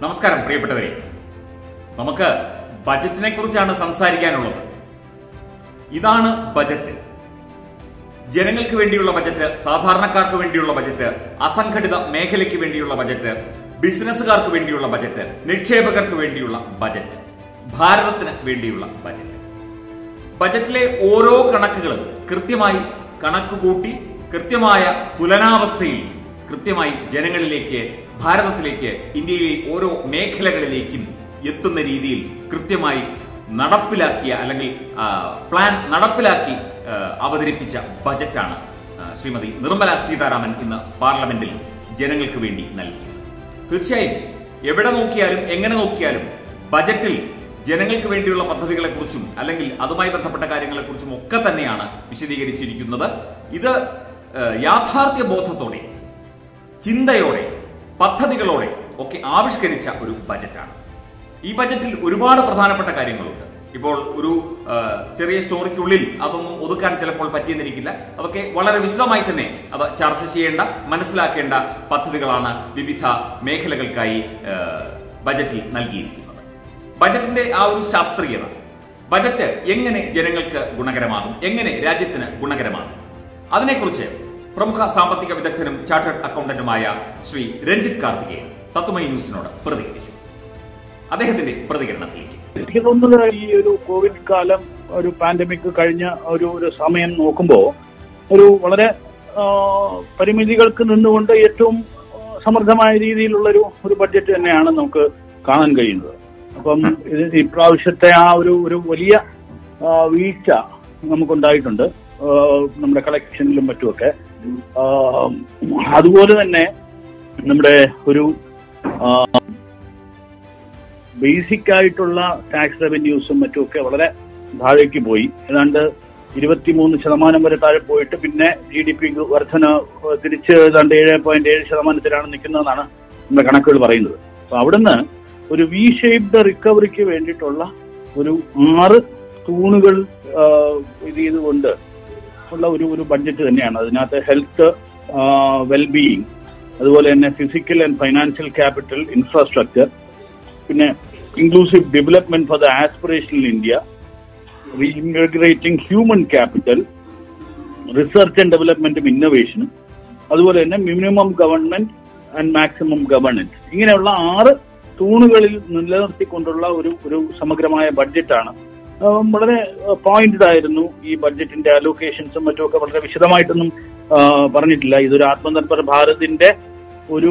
നമസ്കാരം പ്രിയപ്പെട്ടവരെ നമുക്ക് ബജറ്റിനെ കുറിച്ചാണ് സംസാരിക്കാനുള്ളത് ഇതാണ് ബജറ്റ് ജനങ്ങൾക്ക് വേണ്ടിയുള്ള ബജറ്റ് സാധാരണക്കാർക്ക് വേണ്ടിയുള്ള ബജറ്റ് അസംഘടിത മേഖലയ്ക്ക് വേണ്ടിയുള്ള ബജറ്റ് ബിസിനസ്സുകാർക്ക് വേണ്ടിയുള്ള ബജറ്റ് നിക്ഷേപകർക്ക് വേണ്ടിയുള്ള ബജറ്റ് ഭാരതത്തിന് വേണ്ടിയുള്ള ബജറ്റ് ബജറ്റിലെ ഓരോ കണക്കുകളും കൃത്യമായി കണക്ക് കൂട്ടി കൃത്യമായ തുലനാവസ്ഥയിൽ കൃത്യമായി ജനങ്ങളിലേക്ക് ഭാരതത്തിലേക്ക് ഇന്ത്യയിലെ ഓരോ മേഖലകളിലേക്കും എത്തുന്ന രീതിയിൽ കൃത്യമായി നടപ്പിലാക്കിയ അല്ലെങ്കിൽ ആ, പ്ലാൻ നടപ്പിലാക്കി ആ, അവതരിപ്പിച്ച ബജറ്റാണ് ആ, ശ്രീമതി നിർമ്മല സീതാരാമൻ ഇന്ന് പാർലമെന്റിൽ ജനങ്ങൾക്ക് വേണ്ടി നൽകി തീർച്ചയായും എവിടെ നോക്കിയാലും എങ്ങനെ നോക്കിയാലും ബജറ്റിൽ ജനങ്ങൾക്ക് വേണ്ടിയുള്ള പദ്ധതികളെക്കുറിച്ചും അല്ലെങ്കിൽ അതുമായി ബന്ധപ്പെട്ട കാര്യങ്ങളെക്കുറിച്ചും ഒക്കെ തന്നെയാണ് വിശദീകരിച്ചിരിക്കുന്നത് ഇത് ഏഹ്, യാഥാർത്ഥ്യ ബോധത്തോടെ ചിന്തയോടെ പദ്ധതികളോടെ ഒക്കെ ആവിഷ്കരിച്ച ഒരു ബജറ്റാണ് ഈ ബജറ്റിൽ ഒരുപാട് പ്രധാനപ്പെട്ട കാര്യങ്ങളുണ്ട് ഇപ്പോൾ ഒരു ആ, ചെറിയ സ്റ്റോറിക്കുള്ളിൽ അതൊന്നും ഒതുക്കാൻ ചിലപ്പോൾ പറ്റിയെന്നിരിക്കില്ല അതൊക്കെ വളരെ വിശദമായി തന്നെ അത് ചർച്ച ചെയ്യേണ്ട മനസ്സിലാക്കേണ്ട പദ്ധതികളാണ് വിവിധ മേഖലകൾക്കായി ആ, ബജറ്റിൽ നൽകിയിരിക്കുന്നത് ബജറ്റിന്റെ ആ ഒരു ശാസ്ത്രീയത ബജറ്റ് എങ്ങനെ ജനങ്ങൾക്ക് ഗുണകരമാകും എങ്ങനെ രാജ്യത്തിന് ഗുണകരമാകും അതിനെക്കുറിച്ച് പ്രമുഖ സാമ്പത്തിക വിദഗ്ധനും ചാർട്ടേഡ് അക്കൗണ്ടന്റുമായ ശ്രീ രഞ്ജിത്ത് കാർത്തികേയൻ തത്വമൈ ന്യൂസിനോട് പ്രതികരിച്ചു അദ്ദേഹത്തിന്റെ പ്രതികരണത്തിലേക്ക് എനിക്ക് തോന്നുന്നത് ഈ ഒരു കോവിഡ് കാലം ഒരു പാൻഡമിക് കഴിഞ്ഞ ഒരു ഒരു സമയം നോക്കുമ്പോൾ ഒരു വളരെ ആ, പരിമിതികൾക്ക് നിന്നുകൊണ്ട് ഏറ്റവും ആ, സമൃദ്ധമായ രീതിയിലുള്ള ഒരു ഒരു ബഡ്ജറ്റ് തന്നെയാണ് നമുക്ക് കാണാൻ കഴിയുന്നത് അപ്പം ഇത് ഇപ്രാവശ്യത്തെ ആ ഒരു ഒരു വലിയ ആ, വീഴ്ച നമുക്കുണ്ടായിട്ടുണ്ട് ആ, നമ്മുടെ കളക്ഷനിലും മറ്റുമൊക്കെ ആ, അതുപോലെ തന്നെ നമ്മുടെ ഒരു ബേസിക് ആയിട്ടുള്ള ടാക്സ് റവന്യൂസും മറ്റുമൊക്കെ വളരെ താഴേക്ക് പോയി ഏതാണ്ട് ഇരുപത്തിമൂന്ന് ശതമാനം വരെ താഴെ പോയിട്ട് പിന്നെ ജി ഡി പി വർധന ഏഹ്, തിരിച്ച് ഏതാണ്ട് ഏഴ് പോയിന്റ് ഏഴ് ശതമാനത്തിലാണ് നിൽക്കുന്നതെന്നാണ് നമ്മുടെ കണക്കുകൾ പറയുന്നത് അപ്പൊ അവിടുന്ന് ഒരു വി ഷേപ്ഡ് റിക്കവറിക്ക് വേണ്ടിയിട്ടുള്ള ഒരു ആറ് തൂണുകൾ ആഹ്, ഇത് ചെയ്തുകൊണ്ട് ഉള്ള ഒരു ഒരു ബഡ്ജറ്റ് തന്നെയാണ് അതിനകത്ത് ഹെൽത്ത് വെൽബീയിങ് അതുപോലെ തന്നെ physical and financial capital infrastructure പിന്നെ inclusive development for the aspirational India reintegrating human capital research and ഡെവലപ്മെന്റും ഇന്നോവേഷനും അതുപോലെ തന്നെ minimum government and maximum governance ഇങ്ങനെയുള്ള ആറ് തൂണുകളിൽ നിലനിർത്തിക്കൊണ്ടുള്ള ഒരു ഒരു സമഗ്രമായ ബഡ്ജറ്റാണ് ആം, വളരെ പോയിന്റഡ് ആയിരുന്നു ഈ ബഡ്ജറ്റിന്റെ അലോക്കേഷൻസും മറ്റുമൊക്കെ വളരെ വിശദമായിട്ടൊന്നും ആ, പറഞ്ഞിട്ടില്ല ഇതൊരു ആത്മനിർഭർ ഭാരതിന്റെ ഒരു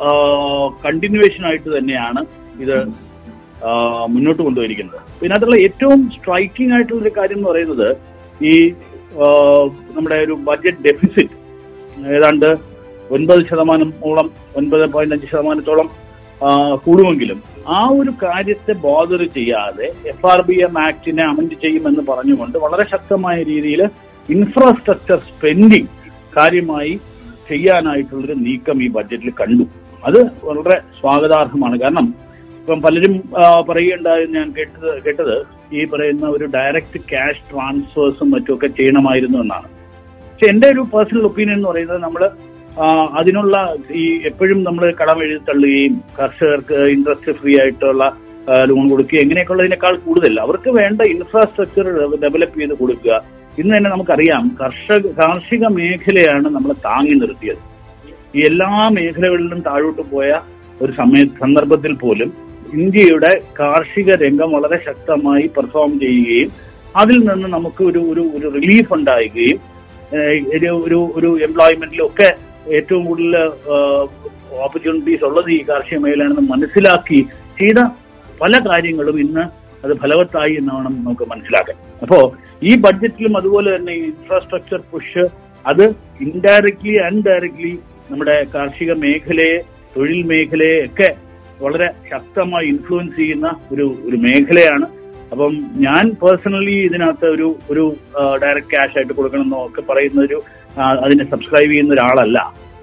കണ്ടിന്യൂവേഷൻ ആയിട്ട് തന്നെയാണ് ഇത് ആ, മുന്നോട്ട് കൊണ്ടുപോയിരിക്കുന്നത് ഇതിനകത്തുള്ള ഏറ്റവും സ്ട്രൈക്കിംഗ് ആയിട്ടുള്ള ഒരു കാര്യം എന്ന് പറയുന്നത് ഈ ആ, നമ്മുടെ ഒരു ബഡ്ജറ്റ് ഡെഫിസിറ്റ് ഏതാണ്ട് ഒൻപത് ശതമാനമോളം ഒൻപത് പോയിന്റ് അഞ്ച് ശതമാനത്തോളം ആ, കൂടുമെങ്കിലും ആ ഒരു കാര്യത്തെ ബോധർ ചെയ്യാതെ എഫ് ആർ ബി എം ആക്ടിനെ അമെന്റ് ചെയ്യുമെന്ന് പറഞ്ഞുകൊണ്ട് വളരെ ശക്തമായ രീതിയിൽ ഇൻഫ്രാസ്ട്രക്ചർ സ്പെൻഡിങ് കാര്യമായി ചെയ്യാനായിട്ടുള്ളൊരു നീക്കം ഈ ബഡ്ജറ്റിൽ കണ്ടു അത് വളരെ സ്വാഗതാർഹമാണ് കാരണം ഇപ്പം പലരും ആ, പറയുകയുണ്ടായെന്ന് ഞാൻ കേട്ടത് കേട്ടത് ഈ പറയുന്ന ഒരു ഡയറക്റ്റ് ക്യാഷ് ട്രാൻസ്ഫേഴ്സും മറ്റുമൊക്കെ ചെയ്യണമായിരുന്നു എന്നാണ് പക്ഷെ എന്റെ ഒരു പേഴ്സണൽ ഒപ്പീനിയൻ എന്ന് പറയുന്നത് നമ്മൾ അതിനുള്ള ഈ എപ്പോഴും നമ്മൾ കടം എഴുതി തള്ളുകയും കർഷകർക്ക് ഇൻട്രസ്റ്റ് ഫ്രീ ആയിട്ടുള്ള ലോൺ കൊടുക്കുകയും ഇങ്ങനെയൊക്കെ ഉള്ളതിനേക്കാൾ കൂടുതൽ അവർക്ക് വേണ്ട ഇൻഫ്രാസ്ട്രക്ചർ ഡെവലപ്പ് ചെയ്ത് കൊടുക്കുക ഇന്ന് തന്നെ നമുക്കറിയാം കർഷക കാർഷിക മേഖലയാണ് നമ്മളെ താങ്ങി നിർത്തിയത് ഈ എല്ലാ മേഖലകളിലും താഴോട്ട് പോയ ഒരു സമയ സന്ദർഭത്തിൽ പോലും ഇന്ത്യയുടെ കാർഷിക രംഗം വളരെ ശക്തമായി പെർഫോം ചെയ്യുകയും അതിൽ നിന്ന് നമുക്ക് ഒരു ഒരു ഒരു റിലീഫ് ഉണ്ടാവുകയും ഏഹ് ഒരു ഒരു ഒരു എംപ്ലോയ്മെന്റിലും ഒക്കെ ഏറ്റവും കൂടുതൽ ഓപ്പർച്യൂണിറ്റീസ് ഉള്ളത് ഈ കാർഷിക മേഖലയാണെന്ന് മനസ്സിലാക്കി ചെയ്ത പല കാര്യങ്ങളും ഇന്ന് അത് ഫലവത്തായി എന്ന് വേണം നമുക്ക് മനസ്സിലാക്കാൻ അപ്പോ ഈ ബഡ്ജറ്റിലും അതുപോലെ തന്നെ ഈ ഇൻഫ്രാസ്ട്രക്ചർ പുഷ് അത് ഇൻഡയറക്ട്ലി ആൻഡ് ഡയറക്ട്ലി നമ്മുടെ കാർഷിക മേഖലയെ തൊഴിൽ മേഖലയെ ഒക്കെ വളരെ ശക്തമായി ഇൻഫ്ലുവൻസ് ചെയ്യുന്ന ഒരു ഒരു മേഖലയാണ് അപ്പം ഞാൻ പേഴ്സണലി ഇതിനകത്ത് ഒരു ഒരു ഡയറക്റ്റ് ക്യാഷ് ആയിട്ട് കൊടുക്കണം എന്നോ ഒക്കെ പറയുന്ന ഒരു ആ, അതിനെ സബ്സ്ക്രൈബ് ചെയ്യുന്ന ഒരാളല്ല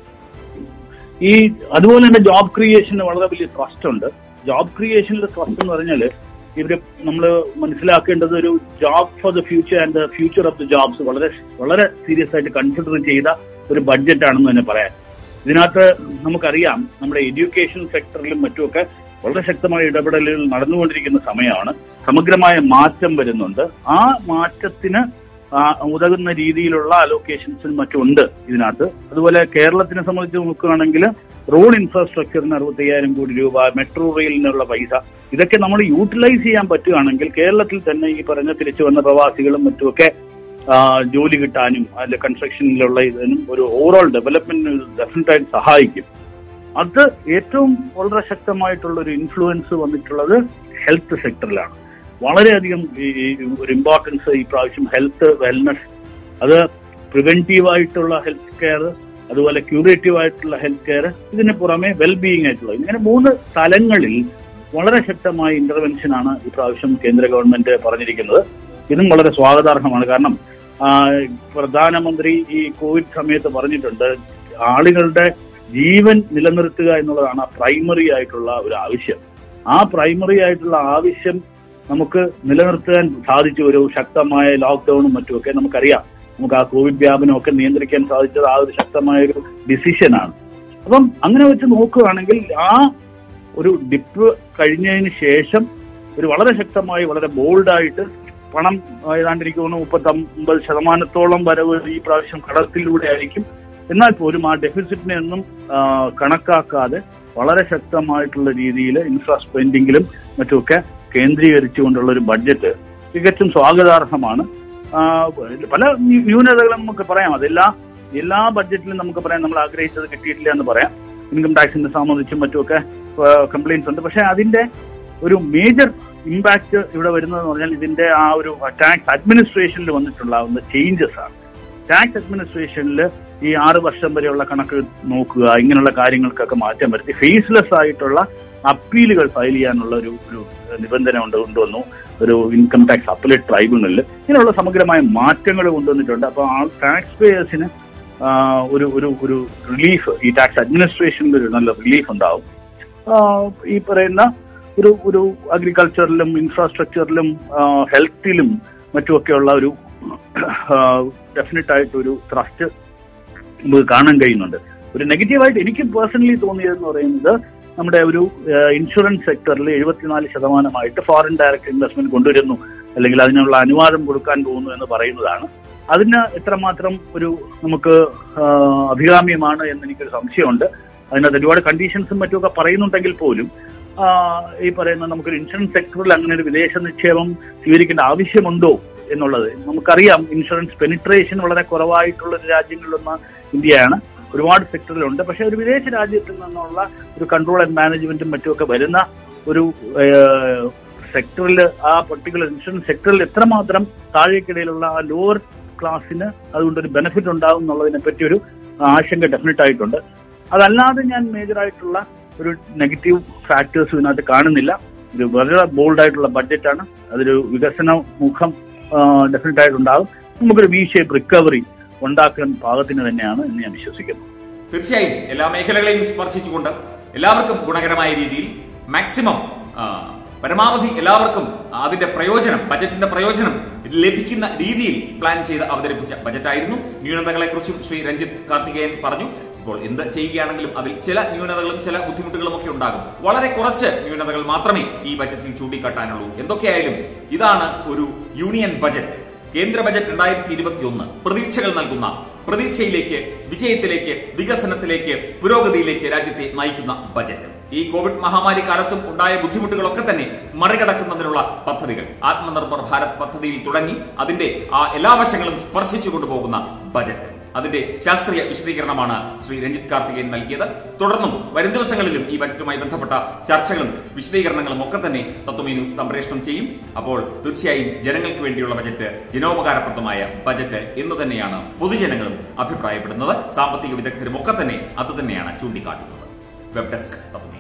ഈ അതുപോലെ തന്നെ ജോബ് ക്രിയേഷന് വളരെ വലിയ ട്രസ്റ്റ് ഉണ്ട് ജോബ് ക്രിയേഷനിലെ ട്രസ്റ്റ് എന്ന് പറഞ്ഞാൽ ഇവര് നമ്മൾ മനസ്സിലാക്കേണ്ടത് ഒരു job for the future and the future of the jobs വളരെ വളരെ സീരിയസ് ആയിട്ട് കൺസിഡർ ചെയ്ത ഒരു ബഡ്ജറ്റ് ആണെന്ന് തന്നെ പറയാം ഇതിനകത്ത് നമുക്കറിയാം നമ്മുടെ എഡ്യൂക്കേഷൻ സെക്ടറിലും മറ്റുമൊക്കെ വളരെ ശക്തമായ ഇടപെടലുകൾ നടന്നുകൊണ്ടിരിക്കുന്ന സമയമാണ് സമഗ്രമായ മാറ്റം വരുന്നുണ്ട് ആ മാറ്റത്തിന് ആ, ഉതകുന്ന രീതിയിലുള്ള അലോക്കേഷൻസും മറ്റും ഉണ്ട് ഇതിനകത്ത് അതുപോലെ കേരളത്തിനെ സംബന്ധിച്ച് നോക്കുകയാണെങ്കിൽ റോഡ് ഇൻഫ്രാസ്ട്രക്ചറിന് അറുപത്തയ്യായിരം കോടി രൂപ മെട്രോ റെയിലിനുള്ള പൈസ ഇതൊക്കെ നമ്മൾ യൂട്ടിലൈസ് ചെയ്യാൻ പറ്റുകയാണെങ്കിൽ കേരളത്തിൽ തന്നെ ഈ പറഞ്ഞ തിരിച്ചു വന്ന പ്രവാസികളും മറ്റുമൊക്കെ ആ, ജോലി കിട്ടാനും അതിലെ കൺസ്ട്രക്ഷനിലുള്ള ഇതിനും ഒരു ഓവറോൾ ഡെവലപ്മെന്റിന് ഡെഫിനറ്റായിട്ട് സഹായിക്കും അത് ഏറ്റവും വളരെ ശക്തമായിട്ടുള്ള ഒരു ഇൻഫ്ലുവൻസ് വന്നിട്ടുള്ളത് ഹെൽത്ത് സെക്ടറിലാണ് വളരെയധികം ഈ- ഈ ഒരു ഇമ്പോർട്ടൻസ് ഈ പ്രാവശ്യം ഹെൽത്ത് വെൽനസ് അത് പ്രിവെന്റീവ് ആയിട്ടുള്ള ഹെൽത്ത് കെയർ അതുപോലെ ക്യൂറേറ്റീവ് ആയിട്ടുള്ള ഹെൽത്ത് കെയർ ഇതിന് പുറമെ വെൽബീയിങ് ആയിട്ടുള്ള ഇങ്ങനെ മൂന്ന് തലങ്ങളിൽ വളരെ ശക്തമായ ഇന്റർവെൻഷൻ ആണ് ഈ പ്രാവശ്യം കേന്ദ്ര ഗവൺമെന്റ് പറഞ്ഞിരിക്കുന്നത് ഇതും വളരെ സ്വാഗതാർഹമാണ് കാരണം ആ, പ്രധാനമന്ത്രി ഈ കോവിഡ് സമയത്ത് പറഞ്ഞിട്ടുണ്ട് ആളുകളുടെ ജീവൻ നിലനിർത്തുക എന്നുള്ളതാണ് പ്രൈമറി ആയിട്ടുള്ള ഒരു ആവശ്യം ആ പ്രൈമറി ആയിട്ടുള്ള ആവശ്യം നമുക്ക് നിലനിർത്താൻ സാധിച്ചു ഒരു ശക്തമായ ലോക്ക്ഡൌണും മറ്റുമൊക്കെ നമുക്കറിയാം നമുക്ക് ആ കോവിഡ് വ്യാപനം ഒക്കെ നിയന്ത്രിക്കാൻ സാധിച്ചത് ആ ഒരു ശക്തമായ ഒരു ഡിസിഷനാണ് അപ്പം അങ്ങനെ വെച്ച് നോക്കുകയാണെങ്കിൽ ആ ഒരു ഡിപ്പ് കഴിഞ്ഞതിന് ശേഷം ഒരു വളരെ ശക്തമായി വളരെ ബോൾഡായിട്ട് പണം ഏതാണ്ട് എനിക്ക് തോന്നുന്നു മുപ്പത്തൊമ്പത് ശതമാനത്തോളം വരവ് ഈ പ്രാവശ്യം കടത്തിലൂടെ ആയിരിക്കും എന്നാൽ പോലും ആ ഡെഫിസിറ്റിനെ ഒന്നും ആ, കണക്കാക്കാതെ വളരെ ശക്തമായിട്ടുള്ള രീതിയിൽ ഇൻഫ്രാ സ്പെൻഡിങ്ങിലും മറ്റുമൊക്കെ കേന്ദ്രീകരിച്ചുകൊണ്ടുള്ള ഒരു ബഡ്ജറ്റ് തികച്ചും സ്വാഗതാർഹമാണ് ആ, പല ന്യൂ- ന്യൂനതകളും നമുക്ക് പറയാം അതെല്ലാ എല്ലാ ബഡ്ജറ്റിലും നമുക്ക് പറയാം നമ്മൾ ആഗ്രഹിച്ചത് കിട്ടിയിട്ടില്ല എന്ന് പറയാം ഇൻകം ടാക്സിനെ സംബന്ധിച്ചും മറ്റുമൊക്കെ കംപ്ലൈൻസ് ഉണ്ട് പക്ഷെ അതിന്റെ ഒരു മേജർ ഇമ്പാക്ട് ഇവിടെ വരുന്നതെന്ന് പറഞ്ഞാൽ ഇതിന്റെ ആ ഒരു ടാക്സ് അഡ്മിനിസ്ട്രേഷനിൽ വന്നിട്ടുള്ള ചേഞ്ചസ് ആണ് ടാക്സ് അഡ്മിനിസ്ട്രേഷനിൽ ഈ ആറ് വർഷം വരെയുള്ള കണക്ക് നോക്കുക ഇങ്ങനെയുള്ള കാര്യങ്ങൾക്കൊക്കെ മാറ്റം വരുത്തി ഫേസ്ലെസ് ആയിട്ടുള്ള അപ്പീലുകൾ ഫയൽ ചെയ്യാനുള്ള ഒരു ഒരു നിബന്ധന കൊണ്ട് കൊണ്ടുവന്നു ഒരു ഇൻകം ടാക്സ് അപ്പലേറ്റ് ട്രൈബ്യൂണലിൽ ഇങ്ങനെയുള്ള സമഗ്രമായ മാറ്റങ്ങൾ കൊണ്ടുവന്നിട്ടുണ്ട് അപ്പോൾ ആ ടാക്സ് പേയേഴ്സിന് ഒരു ഒരു ഒരു റിലീഫ് ഈ ടാക്സ് അഡ്മിനിസ്ട്രേഷനിൽ ഒരു നല്ല റിലീഫ് ഉണ്ടാവും ആ, ഈ പറയുന്ന ഒരു ഒരു അഗ്രികൾച്ചറിലും ഇൻഫ്രാസ്ട്രക്ചറിലും ഹെൽത്തിലും മറ്റുമൊക്കെയുള്ള ഒരു ഡെഫിനറ്റ് ആയിട്ട് ഒരു ട്രസ്റ്റ് നമുക്ക് കാണാൻ കഴിയുന്നുണ്ട് ഒരു നെഗറ്റീവായിട്ട് എനിക്ക് പേഴ്സണലി തോന്നിയതെന്ന് പറയുന്നത് നമ്മുടെ ഒരു ഇൻഷുറൻസ് സെക്ടറിൽ എഴുപത്തിനാല് ശതമാനമായിട്ട് ഫോറിൻ ഡയറക്റ്റ് ഇൻവെസ്റ്റ്മെന്റ് കൊണ്ടുവരുന്നു അല്ലെങ്കിൽ അതിനുള്ള അനുവാദം കൊടുക്കാൻ പോകുന്നു എന്ന് പറയുന്നതാണ് അതിന് എത്രമാത്രം ഒരു നമുക്ക് ആ, അഭികാമ്യമാണ് എന്ന് എനിക്കൊരു സംശയമുണ്ട് അതിനകത്ത് ഒരുപാട് കണ്ടീഷൻസും മറ്റുമൊക്കെ പറയുന്നുണ്ടെങ്കിൽ പോലും ആ, ഈ പറയുന്ന നമുക്കൊരു ഇൻഷുറൻസ് സെക്ടറിൽ അങ്ങനെ ഒരു വിദേശ നിക്ഷേപം സ്വീകരിക്കേണ്ട ആവശ്യമുണ്ടോ എന്നുള്ളത് നമുക്കറിയാം ഇൻഷുറൻസ് പെനിട്രേഷൻ വളരെ കുറവായിട്ടുള്ള ഒരു രാജ്യങ്ങളിലൊന്ന് ഇന്ത്യയാണ് ഒരുപാട് സെക്ടറിലുണ്ട് പക്ഷെ ഒരു വിദേശ രാജ്യത്തിൽ നിന്നുള്ള ഒരു കൺട്രോൾ ആൻഡ് മാനേജ്മെന്റും മറ്റുമൊക്കെ വരുന്ന ഒരു സെക്ടറിൽ ആ പർട്ടിക്കുലർ ഇൻഷുറൻസ് സെക്ടറിൽ എത്രമാത്രം താഴേക്കിടയിലുള്ള ആ ലോവർ ക്ലാസ്സിന് അതുകൊണ്ടൊരു ബെനിഫിറ്റ് ഉണ്ടാകും എന്നുള്ളതിനെ പറ്റി ഒരു ആശങ്ക ഡെഫിനറ്റ് ആയിട്ടുണ്ട് അതല്ലാതെ ഞാൻ മേജറായിട്ടുള്ള ഒരു നെഗറ്റീവ് ഫാക്ടേഴ്സ് ഇതിനകത്ത് കാണുന്നില്ല ഒരു വളരെ ബോൾഡ് ആയിട്ടുള്ള ബഡ്ജറ്റാണ് അതൊരു വികസന മുഖം ഡെഫിനറ്റ് ആയിട്ടുണ്ടാകും നമുക്കൊരു വി ഷേപ്പ് റിക്കവറി ഉണ്ടാക്കാൻ പാകത്തിന് തന്നെയാണ് എന്ന് ഞാൻ വിശ്വസിക്കുന്നു തീർച്ചയായും എല്ലാ മേഖലകളെയും സ്പർശിച്ചുകൊണ്ട് എല്ലാവർക്കും ഗുണകരമായ രീതിയിൽ മാക്സിമം ആ, പരമാവധി എല്ലാവർക്കും അതിന്റെ പ്രയോജനം ബജറ്റിന്റെ പ്രയോജനം ലഭിക്കുന്ന രീതിയിൽ പ്ലാൻ ചെയ്ത് അവതരിപ്പിച്ച ബജറ്റായിരുന്നു ന്യൂനതകളെ കുറിച്ചും ശ്രീ രഞ്ജിത്ത് കാർത്തികേയൻ പറഞ്ഞു ഇപ്പോൾ എന്ത് ചെയ്യുകയാണെങ്കിലും അതിൽ ചില ന്യൂനതകളും ചില ബുദ്ധിമുട്ടുകളും ഒക്കെ ഉണ്ടാകും വളരെ കുറച്ച് ന്യൂനതകൾ മാത്രമേ ഈ ബജറ്റിൽ ചൂണ്ടിക്കാട്ടാനുള്ളൂ എന്തൊക്കെയായാലും ഇതാണ് ഒരു യൂണിയൻ ബജറ്റ് കേന്ദ്ര ബജറ്റ് രണ്ടായിരത്തി ഇരുപത്തി ഒന്ന് പ്രതീക്ഷകൾ നൽകുന്ന പ്രതീക്ഷയിലേക്ക് വിജയത്തിലേക്ക് വികസനത്തിലേക്ക് പുരോഗതിയിലേക്ക് രാജ്യത്തെ നയിക്കുന്ന ബജറ്റ് ഈ കോവിഡ് മഹാമാരി കാലത്തും ഉണ്ടായ ബുദ്ധിമുട്ടുകളൊക്കെ തന്നെ മറികടക്കുന്നതിനുള്ള പദ്ധതികൾ ആത്മനിർഭർ ഭാരത് പദ്ധതിയിൽ തുടങ്ങി അതിന്റെ ആ എല്ലാ വശങ്ങളും സ്പർശിച്ചു കൊണ്ടുപോകുന്ന ബജറ്റ് അതിന്റെ ശാസ്ത്രീയ വിശദീകരണമാണ് ശ്രീ രഞ്ജിത്ത് കാർത്തികേയൻ നൽകിയത് തുടർന്നും വരും ദിവസങ്ങളിലും ഈ ബജറ്റുമായി ബന്ധപ്പെട്ട ചർച്ചകളും വിശദീകരണങ്ങളും ഒക്കെ തന്നെ തത്വമേ ന്യൂസ് സംപ്രേഷണം ചെയ്യും അപ്പോൾ തീർച്ചയായും ജനങ്ങൾക്ക് വേണ്ടിയുള്ള ബജറ്റ് ജനോപകാരപ്രദമായ ബജറ്റ് എന്ന് തന്നെയാണ് പൊതുജനങ്ങളും അഭിപ്രായപ്പെടുന്നത് സാമ്പത്തിക വിദഗ്ധരും ഒക്കെ തന്നെ അത് തന്നെയാണ് ചൂണ്ടിക്കാട്ടുന്നത് വെബ് ഡെസ്ക് തത്വമേ